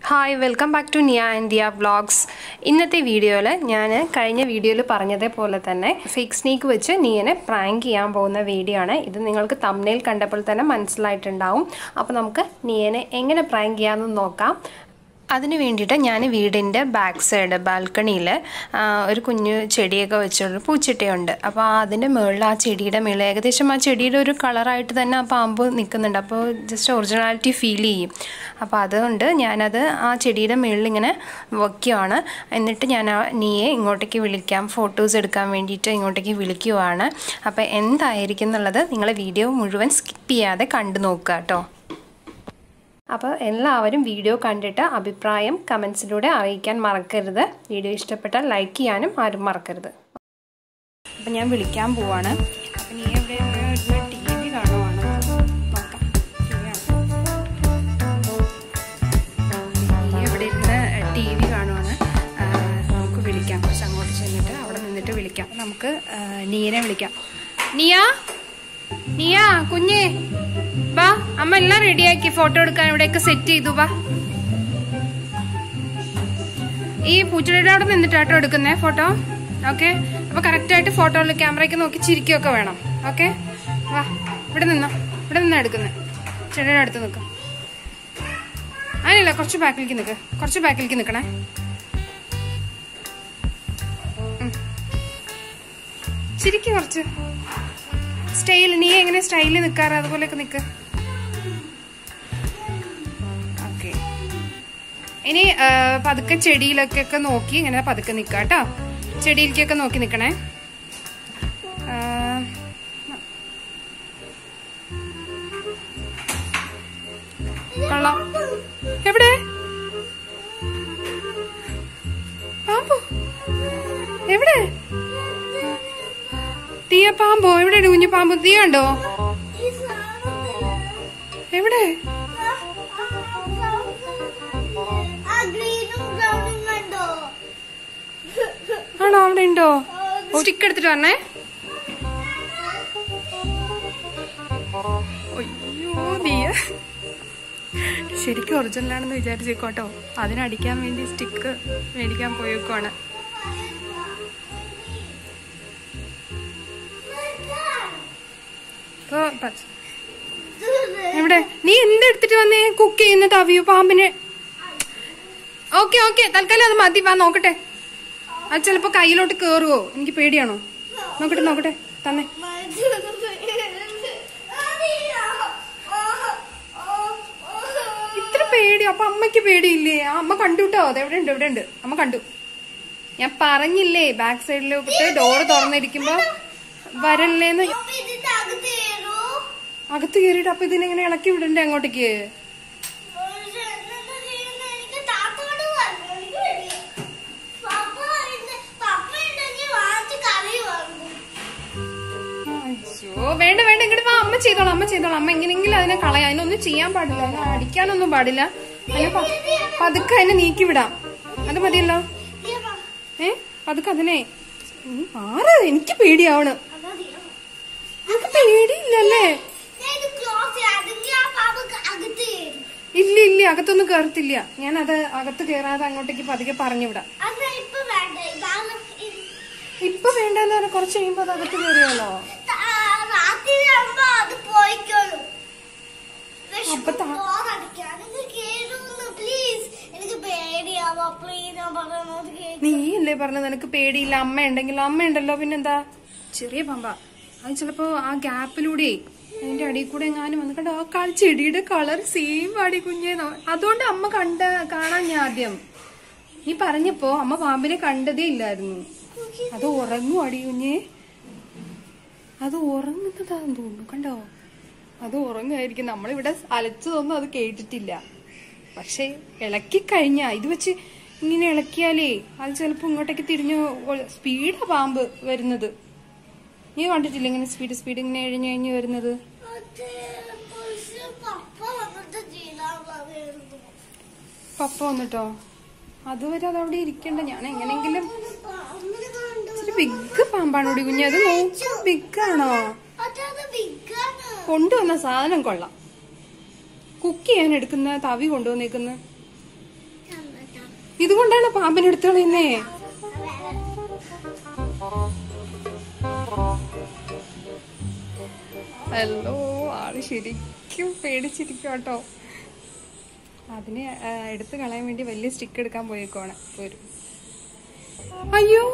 Hi welcome back to Niya India vlogs ഇന്നത്തെ വീഡിയോയിൽ ഞാൻ കഴിഞ്ഞ വീഡിയോയിൽ പറഞ്ഞതേപോലെ തന്നെ ഫേക്ക് സ്നേക്ക് വെച്ച് നീയനെ പ്രാങ്ക് ചെയ്യാൻ പോകുന്ന വീഡിയോ ആണ് ഇത് നിങ്ങൾക്ക് തമ്മിൽ കണ്ടപ്പോൾ തന്നെ മനസ്സിലായിട്ടുണ്ടാവും അപ്പോൾ നമുക്ക് നീയനെ എങ്ങനെ പ്രാങ്ക് ചെയ്യാമെന്ന് നോക്കാം അതിന് വേണ്ടിയിട്ട് ഞാൻ വീടിൻ്റെ ബാക്ക് സൈഡ് ബാൽക്കണിയിൽ ഒരു കുഞ്ഞു ചെടിയൊക്കെ വെച്ചുള്ള പൂച്ചെട്ടിയുണ്ട് അപ്പോൾ അതിൻ്റെ മുകളിൽ ആ ചെടിയുടെ മുകളിൽ ഏകദേശം ആ ചെടിയുടെ ഒരു കളറായിട്ട് തന്നെ ആ പാമ്പ് നിൽക്കുന്നുണ്ട് അപ്പോൾ ജസ്റ്റ് ഒറിജിനാലിറ്റി ഫീൽ ചെയ്യും അപ്പോൾ അതുകൊണ്ട് ഞാനത് ആ ചെടിയുടെ മുകളിൽ ഇങ്ങനെ വയ്ക്കുകയാണ് എന്നിട്ട് ഞാൻ ആ നീയെ ഇങ്ങോട്ടേക്ക് വിളിക്കാം ഫോട്ടോസ് എടുക്കാൻ വേണ്ടിയിട്ട് ഇങ്ങോട്ടേക്ക് വിളിക്കുവാണ് അപ്പോൾ എന്തായിരിക്കും എന്നുള്ളത് നിങ്ങൾ വീഡിയോ മുഴുവൻ സ്കിപ്പ് ചെയ്യാതെ കണ്ടു നോക്കുക കേട്ടോ അപ്പോൾ എല്ലാവരും വീഡിയോ കണ്ടിട്ട് അഭിപ്രായം കമൻസിലൂടെ അറിയിക്കാൻ മറക്കരുത് വീഡിയോ ഇഷ്ടപ്പെട്ടാൽ ലൈക്ക് ചെയ്യാനും ആരും മറക്കരുത് അപ്പം ഞാൻ വിളിക്കാൻ പോവാണ് അപ്പം നീ എവിടെ ടി വി കാണുവാണ് നോക്കാം നീ എവിടെ ഇരുന്ന് ടി വി കാണുവാണ് നമുക്ക് വിളിക്കാം കുറച്ച് അങ്ങോട്ട് ചെന്നിട്ട് അവിടെ നിന്നിട്ട് വിളിക്കാം നമുക്ക് നീനെ വിളിക്കാം നീയ നീയ കുഞ്ഞേ വാ അമ്മ എല്ലാം റെഡിയാക്കി ഫോട്ടോ എടുക്കാൻ ഇവിടെയൊക്കെ സെറ്റ് ചെയ്തു വാ ഈ പൂച്ചെടിയുടെ അവിടെ നിന്നിട്ടാട്ടോ എടുക്കുന്നേ ഫോട്ടോ ഓക്കെ അപ്പൊ കറക്റ്റ് ആയിട്ട് ഫോട്ടോയിൽ ക്യാമറയ്ക്ക് നോക്കി ചിരിക്കുകയൊക്കെ വേണം ഓക്കെ വാ ഇവിടെ നിന്നോ ഇവിടെ നിന്നാ എടുക്കുന്നത് ചെടിയുടെ അടുത്ത് നിൽക്കാം അതിനല്ല കുറച്ച് ബാക്കിലേക്ക് നിൽക്ക് കുറച്ച് ബാക്കിലേക്ക് നിൽക്കണേ ചിരിക്ക് കുറച്ച് സ്റ്റൈൽ നീ എങ്ങനെ സ്റ്റൈലിൽ നിൽക്കാറ് അതുപോലെയൊക്കെ നിൽക്ക് ഓക്കെ ഇനി പതുക്കെ ചെടിയിലൊക്കെ ഒക്കെ നോക്കി ഇങ്ങനെ പതുക്കെ നിൽക്കുക കേട്ടോ ചെടിയിലേക്കൊക്കെ നോക്കി നിൽക്കണേ കൊള്ളാം എവിടെ പാമ്പോ എവിടെ തീയ പാമ്പോ എവിടെയാണ് കുഞ്ഞു പാമ്പ് തീയ ഉണ്ടോ എവിടെ ആണോ അവിടെ ഉണ്ടോ സ്റ്റിക്ക് എടുത്തിട്ട് വരണേ അയ്യോ തീയ ശരിക്കും ഒറിജിനൽ ആണെന്ന് വിചാരിച്ചേക്കോട്ടോ അതിനടിക്കാൻ വേണ്ടി സ്റ്റിക്ക് മേടിക്കാൻ പോയേക്കുവാണ് എവിടെ നീ എന്തെടുത്തിട്ട് വന്നേ കുക്ക് ചെയ്യുന്ന തവിയോ പാമ്പിന് ഓക്കെ ഓക്കെ തൽക്കാലം അത് മതി വാ നോക്കട്ടെ അത് ചിലപ്പോ കയ്യിലോട്ട് കേറുവോ എനിക്ക് പേടിയാണോ നോക്കട്ടെ നോക്കട്ടെ തന്നെ ഇത്ര പേടി അപ്പൊ അമ്മയ്ക്ക് പേടിയില്ലേ ആ അമ്മ കണ്ടുട്ടോ അത് എവിടെ ഉണ്ട് എവിടെ ഉണ്ട് അമ്മ കണ്ടു ഞാൻ പറഞ്ഞില്ലേ ബാക്ക് സൈഡിലോട്ട് ഡോറ് തുറന്നിരിക്കുമ്പോ വരല്ലേന്ന് അകത്ത് കയറിയിട്ട് അപ്പൊ ഇതിനെങ്ങനെ ഇളക്കി വിടണ്ടേ അങ്ങോട്ടേക്ക് അയ്യോ വേണ്ട വേണ്ട ഇങ്ങോട്ട് വാ അമ്മ ചെയ്തോളാം അമ്മ ചെയ്തോളാം അമ്മ എങ്ങനെയെങ്കിലും അതിനെ കളയാം അതിനൊന്നും ചെയ്യാൻ പാടില്ല അതിനെ അടിക്കാനൊന്നും പാടില്ല അതിനെ പതുക്കെ അതിനെ നീക്കി വിടാം അത് മതിയല്ലോ ഏ പതുക്കെ അതിനെ മാറ് എനിക്ക് പേടിയാവണ് എനിക്ക് പേടിയില്ലല്ലേ ഇല്ല ഇല്ല അകത്തൊന്നും കേറത്തില്ല ഞാൻ അത് അകത്ത് കേറാതെ അങ്ങോട്ടേക്ക് പതുക്കെ പറഞ്ഞു വിടാം ഇപ്പൊ വേണ്ടെന്ന് പറഞ്ഞാൽ കുറച്ച് കഴിയുമ്പോ അത് അകത്ത് കയറിയാലോ നീ അല്ലേ പറഞ്ഞത് നിനക്ക് പേടിയില്ല അമ്മ ഉണ്ടെങ്കിൽ അമ്മ ഉണ്ടല്ലോ പിന്നെന്താ ചെറിയ പമ്പ അത് ചിലപ്പോ ആ ഗ്യാപ്പിലൂടെ അതിന്റെ അടിയിൽ കൂടെ എങ്ങാനും വന്ന് കണ്ടോ ആ ചെടിയുടെ കളർ സെയിം അടി കുഞ്ഞേ അതുകൊണ്ട് അമ്മ കണ്ട കാണാൻ ഞാൻ ആദ്യം നീ പറഞ്ഞപ്പോ അമ്മ പാമ്പിനെ കണ്ടതേ ഇല്ലായിരുന്നു അത് ഉറങ്ങും അടി കുഞ്ഞേ അത് ഉറങ്ങുന്നതാന്ന് തോന്നുന്നു കണ്ടോ അത് ഉറങ്ങായിരിക്കും നമ്മളിവിടെ അലച്ചതൊന്നും അത് കേട്ടിട്ടില്ല പക്ഷെ ഇളക്കി കഴിഞ്ഞാ ഇത് വെച്ച് ഇങ്ങനെ ഇളക്കിയാലേ അത് ചിലപ്പോ ഇങ്ങോട്ടേക്ക് തിരിഞ്ഞു സ്പീഡാ പാമ്പ് വരുന്നത് നീ കണ്ടിട്ടില്ല ഇങ്ങനെ സ്പീഡ് സ്പീഡ് ഇങ്ങനെ എഴിഞ്ഞു കഴിഞ്ഞ് വരുന്നത് പപ്പ വന്നിട്ടോ അതുവരെ അതവിടെ ഇരിക്കണ്ട ഞാൻ എങ്ങനെങ്കിലും ഇച്ചിരി ബിഗ് പാമ്പാണ് കൂടി കുഞ്ഞ് അത് നോക്കൂ ബിഗ് ആണോ കൊണ്ടുവന്ന സാധനം കൊള്ളാം കുക്ക് ചെയ്യാൻ എടുക്കുന്ന തവി കൊണ്ടുവന്നേക്കുന്ന ഇതുകൊണ്ടാണ് പാമ്പിനെ എടുത്തു കളയുന്നേ ഹലോ ആള് ശരിക്കും പേടിച്ചിരിക്കും കേട്ടോ അതിനെ ആ, എടുത്ത് കളയാൻ വേണ്ടി വലിയ സ്റ്റിക്ക് എടുക്കാൻ പോയേക്കുവാണ് ഒരു അയ്യോ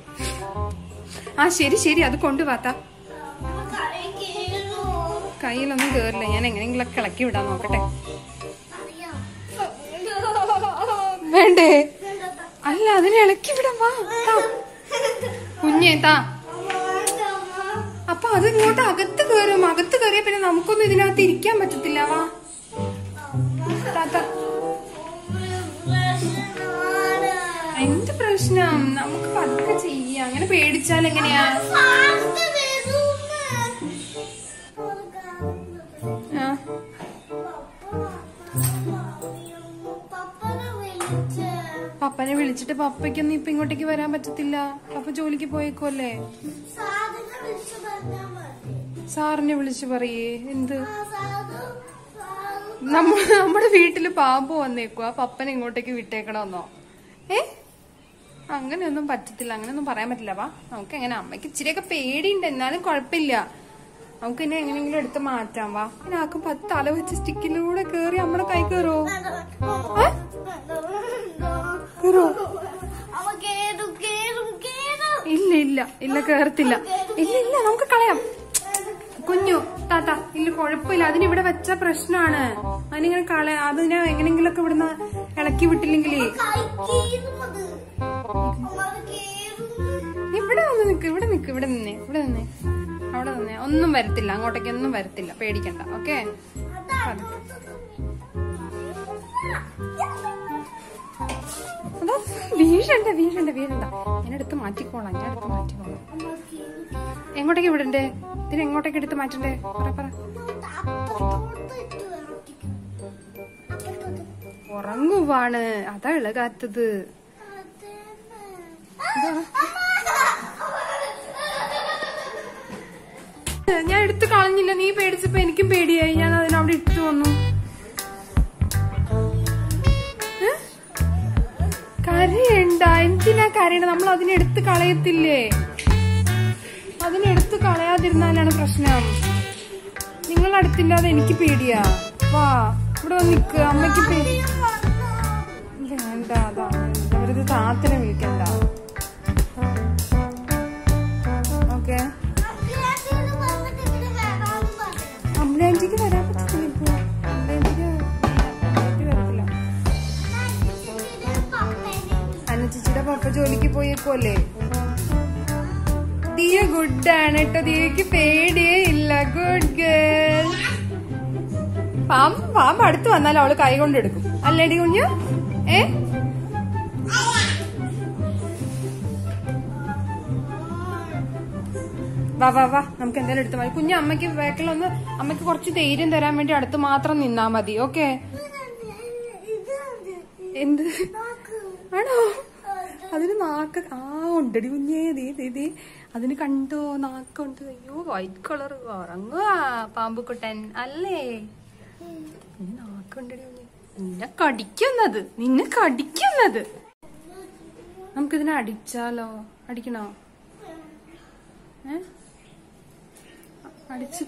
ആ ശരി ശരി അത് കൊണ്ടുവാത്ത കയ്യിലൊന്നും കേറില്ല ഞാൻ എങ്ങനെയെങ്കിലും ഇളക്കി വിടാൻ നോക്കട്ടെ വേണ്ടേ അല്ല അതിനെ ഇളക്കി വിടാൻ വാ താ. കുഞ്ഞേ താ അപ്പൊ അത് ഇങ്ങോട്ട് അകത്ത് കയറും അകത്ത് കയറിയ പിന്നെ നമുക്കൊന്നും ഇതിനകത്ത് ഇരിക്കാൻ പറ്റത്തില്ല വാ താ, താ. എന്ത് പ്രശ്നം നമുക്ക് പതുക്കെ ചെയ്യാം അങ്ങനെ പേടിച്ചാൽ എങ്ങനെയാ ആ, പപ്പനെ വിളിച്ചിട്ട് പപ്പയ്ക്കൊന്നും ഇപ്പൊ ഇങ്ങോട്ടേക്ക് വരാൻ പറ്റത്തില്ല പപ്പ ജോലിക്ക് പോയേക്കുമല്ലേ സാറിനെ വിളിച്ചു പറയേ എന്ത് നമ്മ നമ്മുടെ വീട്ടില് പാമ്പ് വന്നേക്കുവാ പപ്പനെ ഇങ്ങോട്ടേക്ക് വിട്ടേക്കണമെന്നോ ഏ അങ്ങനെയൊന്നും പറ്റത്തില്ല അങ്ങനെയൊന്നും പറയാൻ പറ്റില്ല വാ നമുക്ക് എങ്ങനെ അമ്മയ്ക്ക് ഇച്ചിരിയൊക്കെ പേടിയുണ്ട് എന്നാലും കുഴപ്പമില്ല നമുക്ക് ഇനി എങ്ങനെയെങ്കിലും എടുത്ത് മാറ്റാം വാ പിന്നെ ആക്കും പത്ത് തല വെച്ച് സ്റ്റിക്കിലൂടെ കേറി നമ്മുടെ കൈ കയറോ കയറോ ഇല്ല ഇല്ല ഇല്ല കേറത്തില്ല ഇല്ല ഇല്ല നമുക്ക് കളയാം കുഞ്ഞു താത്ത ഇല്ല കുഴപ്പമില്ല അതിനിവിടെ വെച്ച പ്രശ്നമാണ് അതിനിങ്ങനെ കളയാ അതിനെ എങ്ങനെങ്കിലൊക്കെ ഇവിടുന്ന് ഇളക്കി വിട്ടില്ലെങ്കിലേ ഇവിടെ വന്ന് നിക്ക് ഇവിടെ നിക്ക് ഇവിടെ നിന്നേ ഇവിടെ നിന്നേ അവിടെ നിന്നേ ഒന്നും വരത്തില്ല അങ്ങോട്ടേക്ക് ഒന്നും വരത്തില്ല പേടിക്കണ്ട ഓക്കെ അതോ വീഴണ്ട വീഴണ്ട വീഴണ്ട ഞാൻ എടുത്ത് മാറ്റിക്കോളാം ഞാൻ എടുത്ത് മാറ്റിക്കോളാം എങ്ങോട്ടേക്ക് വിടണ്ടേ ഇതിന് എങ്ങോട്ടേക്ക് എടുത്ത് മാറ്റണ്ടേ പറ പറ ഉറങ്ങുവാണ് അതാ ഇളകാത്തത് ഞാൻ എടുത്ത് കളഞ്ഞില്ല നീ പേടിച്ചപ്പോ എനിക്കും പേടിയായി ഞാൻ അതിനവിടെ ഇട്ടു വന്നു ഏ? കരയണ്ട എന്തിനാ കരയണ്ട നമ്മൾ അതിനെടുത്ത് കളയത്തില്ലേ അതിനെടുത്ത് കളയാതിരുന്നാലാണ് പ്രശ്നം നിങ്ങൾ അടുത്തില്ലാതെ എനിക്ക് പേടിയാ വാ ഇവിടെ വന്ന് നിക്ക് അമ്മയ്ക്ക് പേടി വേണ്ട അതാ വെറുതെ താത്തനെ വിളിക്കണ്ട ഓക്കെ അമ്പലാഞ്ചിക്ക് വരാൻ പറ്റത്തില്ല ഇപ്പൊ അമ്പലാഞ്ചിക്ക് വീട്ടിൽ വരത്തില്ല അന്നച്ചിച്ചിയുടെ പപ്പ ജോലിക്ക് പോയേക്കുമല്ലേ ദിയ ഗുഡ് ആണ് കേട്ടോ ദിയക്ക് പേടിയേ ഇല്ല ഗുഡ് ഗേൾ പാമ്പ് പാമ്പ് അടുത്ത് വന്നാൽ അവള് കൈ കൊണ്ട് എടുക്കും അല്ലേടി കുഞ്ഞു ഏ വാ വാ വാ നമുക്ക് എന്തായാലും എടുത്ത് മതി കുഞ്ഞു അമ്മയ്ക്ക് വേക്കലൊന്ന് അമ്മയ്ക്ക് കുറച്ച് ധൈര്യം തരാൻ വേണ്ടി അടുത്ത് മാത്രം നിന്നാ മതി ഓക്കെ എന്ത് ആണോ അതിന് നാക്ക് ആ ഉണ്ടടി കുഞ്ഞേ ദേ ദേ ദേ അതിന് കണ്ടോ നാക്കുണ്ട് അയ്യോ വൈറ്റ് കളർ ഉറങ്ങുക പാമ്പുക്കുട്ടൻ അല്ലേ ഇതിന് നാക്കുണ്ടടി കുഞ്ഞേ നിന്നെ കടിക്കുന്നത് നിന്നെ കടിക്കുന്നത് നമുക്കിതിനെ അടിച്ചാലോ അടിക്കണോ ഏ അടിച്ച്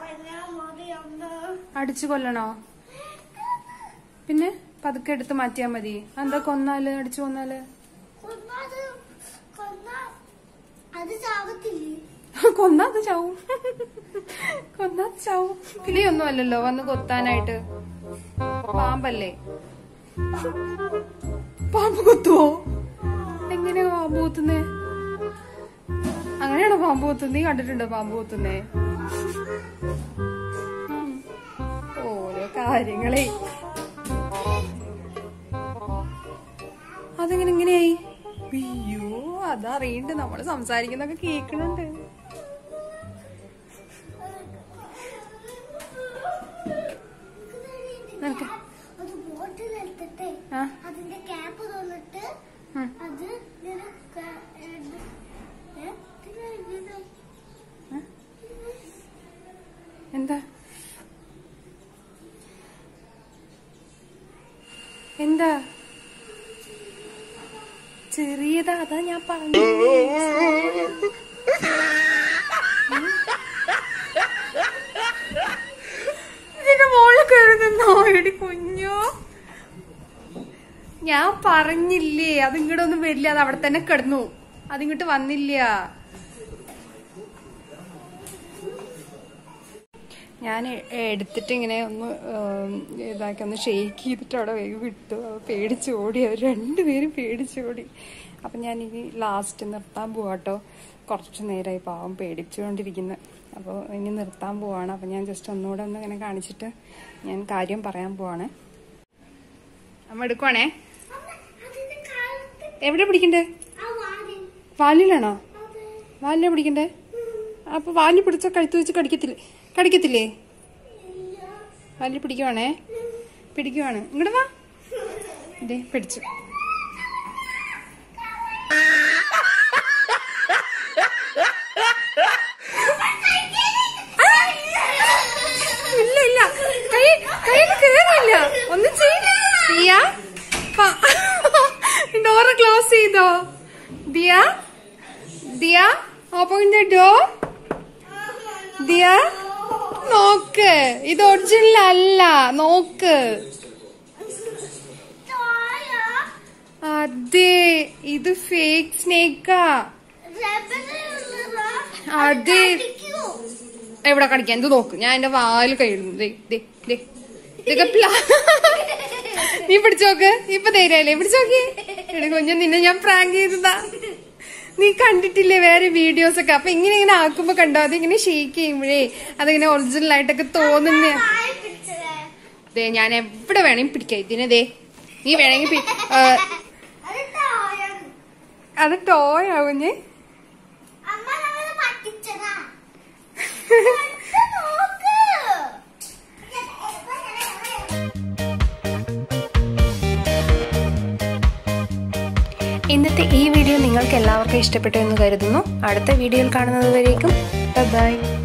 അടിച്ചു കൊല്ലണോ പിന്നെ പതുക്കെ എടുത്ത് മാറ്റിയാ മതി എന്താ കൊന്നാല് അടിച്ചു കൊന്നാല് അത് ചാവത്തില്ലേ കൊന്നാ അത് ചാവും കൊന്നാ അത് ചാവും കിളിയൊന്നും അല്ലല്ലോ വന്ന് കൊത്താനായിട്ട് പാമ്പല്ലേ പാമ്പ് കൊത്തുവോ എങ്ങനെയാ പാമ്പ് കൊത്തുന്നേ അങ്ങനെയാണോ പാമ്പ് കൊത്തുന്നത് നീ കണ്ടിട്ടുണ്ടോ പാമ്പ് കൊത്തുന്നേ ഉം. ഓരോ കാര്യങ്ങളെ അതെങ്ങനെ ഇങ്ങനെയായി അയ്യോ അതറിയണ്ട് നമ്മള് സംസാരിക്കുന്നൊക്കെ കേക്കണുണ്ട് നിനക്ക് അത് ബോട്ടിലെടുത്തിട്ട് ആ അതിന്റെ ക്യാപ്പ് തോന്നിട്ട് ഉം. അത് ഇങ്ങനെ ക- ഇത് ഏ? ഇതിനെ ഇങ്ങനെ എന്താ എന്താ ചെറിയതാ അതാ ഞാൻ പറഞ്ഞു ഇതിന്റെ മോളിൽ കയറി നിന്നോ എടി കുഞ്ഞോ ഞാൻ പറഞ്ഞില്ലേ അത് ഇങ്ങോട്ടൊന്നും വരില്ല അത് അവിടെ തന്നെ കിടന്നു അതിങ്ങോട്ട് വന്നില്ല ഞാൻ എടുത്തിട്ട് ഇങ്ങനെ ഒന്ന് ഉം, ഇതാക്കി ഒന്ന് ഷെയ്ക്ക് ചെയ്തിട്ട് അവിടെ വേഗം വിട്ടു അവ പേടിച്ച് ഓടി അവർ രണ്ടുപേരും പേടിച്ച് ഓടി അപ്പം ഞാൻ ഇനി ലാസ്റ്റ് നിർത്താൻ പോവാട്ടോ കുറച്ച് നേരമായി പാവം പേടിച്ചുകൊണ്ടിരിക്കുന്നത് അപ്പോൾ ഇനി നിർത്താൻ പോവാണ് അപ്പം ഞാൻ ജസ്റ്റ് ഒന്നുകൂടെ ഒന്ന് ഇങ്ങനെ കാണിച്ചിട്ട് ഞാൻ കാര്യം പറയാൻ പോവാണ് അമ്മ എടുക്കുവാണേ അതിന്റെ കാലത്ത് എവിടെ പിടിക്കണ്ടേ ആ വാതിൽ വാലിലാണോ അതെ വാലിനെ പിടിക്കണ്ടേ അപ്പൊ വാലിൽ പിടിച്ച കഴുത്ത് വെച്ച് കടിക്കത്തില്ലേ കടിക്കത്തില്ലേ വാലിൽ പിടിക്കുവാണേ പിടിക്കുവാണ് ഇങ്ങോട്ട് വാ ഇതേ പിടിച്ചു ഇല്ല ഇല്ല കൈ കയ്യിൽ കേറില്ല ഒന്നും ചെയ്യ ഡോറ് ക്ലോസ് ചെയ്തോ Diya Diya open the door Diya നോക്ക് ഇത് ഒറിജിനൽ അല്ല നോക്ക് തോയ അതെ ഇത് ഫേക്ക് സ്നേക്കാ റബ്ബറിലുള്ളതാ അതെ അടിക്കൂ എവിടെ കടിക്കാൻ ഇത് നോക്ക് ഞാൻ എന്റെ വാല് കഴിയുന്നു ദേ, ദേ, ദേ. ഇതൊക്കെ പ്ലാ- നീ പിടിച്ചു നോക്ക് ഇപ്പൊ ധൈര്യല്ലേ പിടിച്ചു നോക്കി എടി കുഞ്ഞു നിന്നെ ഞാൻ പ്രാങ്ക് ചെയ്തതാ നീ കണ്ടിട്ടില്ലേ വേറെ വീഡിയോസ് ഒക്കെ അപ്പൊ ഇങ്ങനെ ഇങ്ങനെ ആക്കുമ്പോ കണ്ടോ അതിങ്ങനെ ഷേക്ക് ചെയ്യുമ്പോഴേ അതിങ്ങനെ ഒറിജിനൽ ആയിട്ടൊക്കെ തോന്നുന്നേ വായ പിടിച്ചത് ദേ ഞാൻ എവിടെ വേണമെങ്കിൽ പിടിക്കാം ഇതിനെ ദേ നീ വേണമെങ്കിൽ പി- ആ, അത് തോയാണ് അത് ടോയ് ആവുഞ്ഞേ അമ്മ നമ്മള് പറ്റിച്ചതാ എടുത്ത് നോക്ക് ഇന്നത്തെ ഈ വീഡിയോ നിങ്ങൾക്ക് എല്ലാവർക്കും ഇഷ്ടപ്പെട്ടു എന്ന് കരുതുന്നു അടുത്ത വീഡിയോയിൽ കാണുന്നത് വരേക്കും ബൈ